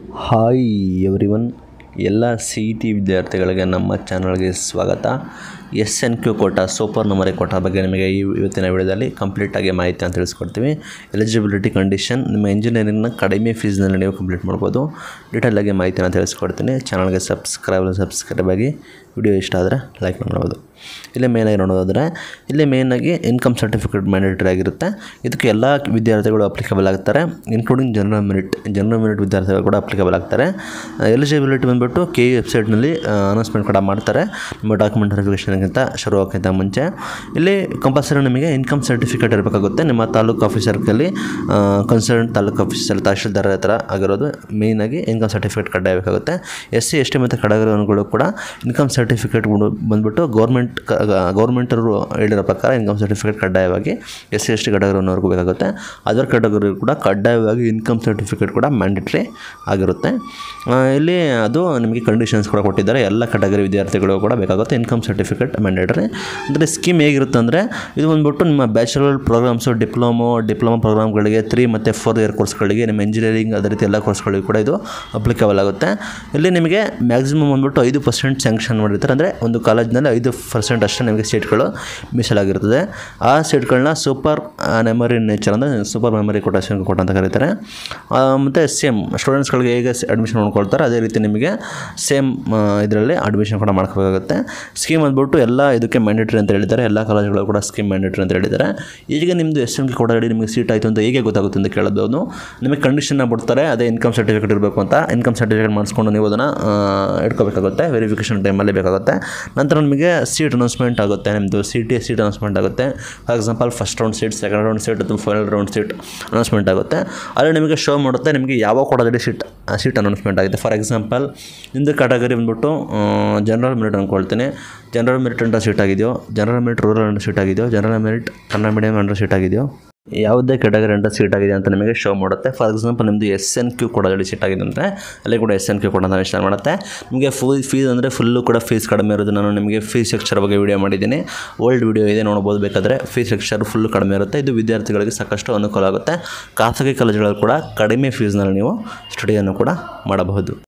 hi everyone ಎಲ್ಲ C E T ವಿದ್ಯಾರ್ಥಿಗಳಿಗೆ ನಮ್ಮ ಚಾನಲ್ಗೆ ಸ್ವಾಗತ S N Q quota supernumerary quota ಬಗ್ಗೆ ನಿಮಗೆ ಈ ಇವತ್ತಿನ ವಿಡಿಯೋದಲ್ಲಿ ಕಂಪ್ಲೀಟಾಗಿ ಮಾಹಿತಿ ಅಂತ ತಿಳಿಸ್ಕೊಡ್ತೀವಿ ಎಲಿಜಿಬಿಲಿಟಿ ಕಂಡೀಷನ್ ನಿಮ್ಮ ಇಂಜಿನಿಯರಿಂಗ್ನ ಕಡಿಮೆ ಫೀಸ್ನಲ್ಲಿ ನೀವು ಕಂಪ್ಲೀಟ್ ಮಾಡ್ಬೋದು ಡೀಟೇಲಾಗಿ ಮಾಹಿತಿನ ತಿಳಿಸ್ಕೊಡ್ತೀನಿ ಚಾನಲ್ಗೆ ಸಬ್ಸ್ಕ್ರೈಬ್ ಸಬ್ಸ್ಕ್ರೈಬ್ ಆಗಿ ವಿಡಿಯೋ ಇಷ್ಟ ಆದರೆ ಲೈಕ್ ಮಾಡ್ಬೋದು ಇಲ್ಲಿ ಮೇನಾಗಿ ನೋಡೋದಾದರೆ ಇಲ್ಲಿ ಮೇಯ್ನಾಗಿ ಇನ್ಕಮ್ ಸರ್ಟಿಫಿಕೇಟ್ ಮ್ಯಾಂಡೇಟರಿ ಆಗಿರುತ್ತೆ ಇದಕ್ಕೆ ಎಲ್ಲ ವಿದ್ಯಾರ್ಥಿಗಳು ಅಪ್ಲಿಕಬಲ್ ಆಗ್ತಾರೆ including general merit general merit ವಿದ್ಯಾರ್ಥಿಗಳು ಕೂಡ ಅಪ್ಲಿಕಬಲ್ ಆಗ್ತಾರೆ ಎಲಿಜಿಬಿಲಿಟಿ ಬಂದುಬಿಟ್ಟು ಕೆ ಇ ವೆಬ್ಸೈಟ್ನಲ್ಲಿ ಅನೌನ್ಸ್ಮೆಂಟ್ ಕೂಡ ಮಾಡ್ತಾರೆ ನಿಮ್ಮ ಡಾಕ್ಯುಮೆಂಟ್ ವೆರಿಫಿಕೇಷನ್ಗಿಂತ ಶುರು ಆಗೋಕ್ಕಿಂತ ಮುಂಚೆ ಇಲ್ಲಿ ಕಂಪಲ್ಸರಿ ನಿಮಗೆ ಇನ್ಕಮ್ ಸರ್ಟಿಫಿಕೇಟ್ ಇರಬೇಕಾಗುತ್ತೆ ನಿಮ್ಮ ತಾಲೂಕು ಆಫೀಸರ್ಗಲ್ಲಿ ಕನ್ಸರ್ನ್ ತಾಲೂಕು ಆಫೀಸರ್ ತಹಶೀಲ್ದಾರ್ ಹತ್ರ ಆಗಿರೋದು ಮೇಯ್ನಾಗಿ ಇನ್ಕಮ್ ಸರ್ಟಿಫಿಕೇಟ್ ಕಡ್ಡಾಯ ಬೇಕಾಗುತ್ತೆ ಎಸ್ ಸಿ ಎಸ್ ಟಿ ಮತ್ತು ಕಡಗರಗಳು ಕೂಡ ಇನ್ಕಮ್ ಸರ್ಟಿಫಿಕೇಟ್ ಬಂದುಬಿಟ್ಟು ಗೌರ್ಮೆಂಟ್ ಗೌರ್ಮೆಂಟರು ಹೇಳಿರೋ ಪ್ರಕಾರ ಇನ್ಕಮ್ ಸರ್ಟಿಫಿಕೇಟ್ ಕಡ್ಡಾಯವಾಗಿ ಎಸ್ ಸಿ ಎಸ್ ಟಿ ಕಡಗರವರೆಗೂ ಬೇಕಾಗುತ್ತೆ ಅದರ್ ಕಡಗರಿ ಕೂಡ ಕಡ್ಡಾಯವಾಗಿ ಇನ್ಕಮ್ ಸರ್ಟಿಫಿಕೇಟ್ ಕೂಡ ಮ್ಯಾಂಡೇಟ್ರಿ ಆಗಿರುತ್ತೆ ಆ, ಇಲ್ಲಿ ಅದು ನಿಮಗೆ ಕಂಡೀಷನ್ಸ್ ಕೂಡ ಕೊಟ್ಟಿದ್ದಾರೆ ಎಲ್ಲ ಕೆಟಗರಿ ವಿದ್ಯಾರ್ಥಿಗಳು ಕೂಡ ಬೇಕಾಗುತ್ತೆ ಇನ್ಕಮ್ ಸರ್ಟಿಫಿಕೇಟ್ ಮ್ಯಾಂಡೇಟರಿ ಅಂದರೆ ಸ್ಕೀಮ್ ಹೇಗಿರುತ್ತೆ ಅಂದರೆ ಇದು ಬಂದ್ಬಿಟ್ಟು ನಿಮ್ಮ ಬ್ಯಾಚುಲರ್ ಪ್ರೋಗ್ರಾಮ್ಸು ಡಿಪ್ಲೊಮೊ ಡಿಪ್ಲೊಮಾ ಪ್ರೋಗ್ರಾಮ್ಗಳಿಗೆ ತ್ರೀ ಮತ್ತು ಫೋರ್ ಇಯರ್ ಕೋರ್ಸ್ಗಳಿಗೆ ನಿಮ್ಮ ಇಂಜಿನಿಯರಿಂಗ್ ಅದೇ ರೀತಿ ಎಲ್ಲ ಕೋರ್ಸ್ಗಳಿಗೂ ಕೂಡ ಇದು ಅಪ್ಲಿಕಬಲ್ ಆಗುತ್ತೆ ಇಲ್ಲಿ ನಿಮಗೆ ಮ್ಯಾಕ್ಸಿಮಮ್ ಬಂದ್ಬಿಟ್ಟು ಐದು ಪರ್ಸೆಂಟ್ ಸ್ಯಾಂಕ್ಷನ್ ಮಾಡಿರ್ತಾರೆ ಅಂದರೆ ಒಂದು ಕಾಲೇಜ್ನಲ್ಲಿ ಐದು ಪರ್ಸೆಂಟ್ ಅಷ್ಟೇ ನಿಮಗೆ ಸೀಟ್ಗಳು ಮೀಸಲಾಗಿರ್ತದೆ ಆ ಸೀಟ್ಗಳನ್ನ ಸೂಪರ್ ಮೆಮರಿ ನೇಚರ್ ಅಂದರೆ ಸೂಪರ್ ಮೆಮರಿ ಕೊಟೇಶನ್ ಕೊಟ್ಟ ಅಂತ ಕರೀತಾರೆ ಮತ್ತು ಸೇಮ್ ಸ್ಟೂಡೆಂಟ್ಸ್ಗಳಿಗೆ ಹೇಗೆ ಅಡ್ಮಿಷನ್ ಮಾಡ್ಕೊಳ್ತಾರೆ ಅದೇ ರೀತಿ ನಿಮಗೆ ಸೇಮ್ ಇದರಲ್ಲಿ ಅಡ್ಮಿಷನ್ ಕೂಡ ಮಾಡ್ಕೋಬೇಕಾಗುತ್ತೆ ಸ್ಕೀಮ್ ಅಂದ್ಬಿಟ್ಟು ಎಲ್ಲ ಇದಕ್ಕೆ ಮ್ಯಾಂಡೇಟ್ರಿ ಅಂತ ಹೇಳಿದ್ದಾರೆ ಎಲ್ಲ ಕಾಲೇಜುಗಳು ಕೂಡ ಸ್ಕೀಮ್ ಮ್ಯಾಂಡೇಟ್ರಿ ಅಂತ ಹೇಳಿದ್ದಾರೆ ಈಗ ನಿಮ್ಮದು ಎಸ್ ಎಮ್ ಕೆ ಕೊಡಾಡಿ ನಿಮಗೆ ಸೀಟ್ ಆಯಿತು ಅಂತ ಹೇಗೆ ಗೊತ್ತಾಗುತ್ತೆ ಅಂತ ಕೇಳಬಹುದು ನಿಮಗೆ ಕಂಡೀಷನ್ನ ಬಿಡ್ತಾರೆ ಅದೇ ಇನ್ಕಮ್ ಸರ್ಟಿಫಿಕೇಟ್ ಇರಬೇಕು ಅಂತ ಇನ್ಕಮ್ ಸರ್ಟಿಫಿಕೇಟ್ ಮಾಡಿಸ್ಕೊಂಡು ನೀವು ಅದನ್ನು ಇಟ್ಕೋಬೇಕಾಗುತ್ತೆ ವೆರಿಫಿಕೇಷನ್ ಟೈಮಲ್ಲಿ ಬೇಕಾಗುತ್ತೆ ನಂತರ ನಿಮಗೆ ಸೀಟ್ ಅನೌನ್ಸ್ಮೆಂಟ್ ಆಗುತ್ತೆ ನಿಮ್ಮದು ಸಿ ಟಿ ಸೀಟ್ ಅನೌನ್ಸ್ಮೆಂಟ್ ಆಗುತ್ತೆ for example first round seat second round seat ಅಥವಾ ಫೈನಲ್ ರೌಂಡ್ ಸೀಟ್ ಅನೌನ್ಸ್ಮೆಂಟ್ ಆಗುತ್ತೆ ಅಲ್ಲಿ ನಿಮಗೆ ಶೋ ಮಾಡುತ್ತೆ ನಿಮಗೆ ಯಾವ ಕೊಡೋದಡಿ ಸೀಟ್ ಸೀಟ್ ಅನೌನ್ಸ್ಮೆಂಟ್ ಆಗಿದೆ ಫಾರ್ ಎಕ್ಸಾಂಪಲ್ ನಿಮ್ಮದು ಕ್ಯಾಟಗರಿ ಬಂದ್ಬಿಟ್ಟು ಜನರಲ್ ಮೆರಿಟ್ ಅಂದ್ಕೊಳ್ತೀನಿ ಜನರಲ್ ಮೆರಿಟ್ ಅಂಡರ್ ಸೀಟ್ ಆಗಿದೆಯೋ general merit rural under seat ಆಗಿದೆಯೋ general merit Kannada medium under seat ಆಗಿದೆಯೋ ಯಾವುದೇ ಕೆಟಗರಿ ಅಂಡರ್ ಸೀಟ್ ಆಗಿದೆ ಅಂತ ನಿಮಗೆ ಶೋ ಮಾಡುತ್ತೆ ಫಾರ್ ಎಕ್ಸಾಂಪಲ್ ನಿಮ್ಮದು ಎಸ್ ಎನ್ ಕ್ಯೂ ಕೊಡೋದಡಿ ಸೀಟ್ ಆಗಿದೆ ಅಂದರೆ ಅಲ್ಲಿ ಕೂಡ ಎಸ್ ಎನ್ ಕ್ಯೂ ಕೊಡೋದು ಇಷ್ಟ ಮಾಡುತ್ತೆ ನಿಮಗೆ ಫುಲ್ ಫೀಸ್ ಅಂದರೆ ಫುಲ್ಲು ಕೂಡ ಫೀಸ್ ಕಡಿಮೆ ಇರೋದು ನಾನು ನಿಮಗೆ ಫೀಸ್ ಸ್ಟ್ರಕ್ಚರ್ ಬಗ್ಗೆ ವಿಡಿಯೋ ಮಾಡಿದ್ದೀನಿ ಓಲ್ಡ್ ವಿಡಿಯೋ ಇದೆ ನೋಡ್ಬೋದು ಬೇಕಾದರೆ ಫೀಸ್ ಸ್ಟ್ರಕ್ಚರ್ ಫುಲ್ಲು ಕಡಿಮೆ ಇರುತ್ತೆ ಇದು ವಿದ್ಯಾರ್ಥಿಗಳಿಗೆ ಸಾಕಷ್ಟು ಅನುಕೂಲ ಆಗುತ್ತೆ ಖಾಸಗಿ ಕಾಲೇಜುಗಳು ಕೂಡ ಕಡಿಮೆ ಫೀಸ್ನಲ್ಲಿ ನೀವು ಸ್ಟಡಿಯನ್ನು ಕೂಡ ಮಾಡಬಹುದು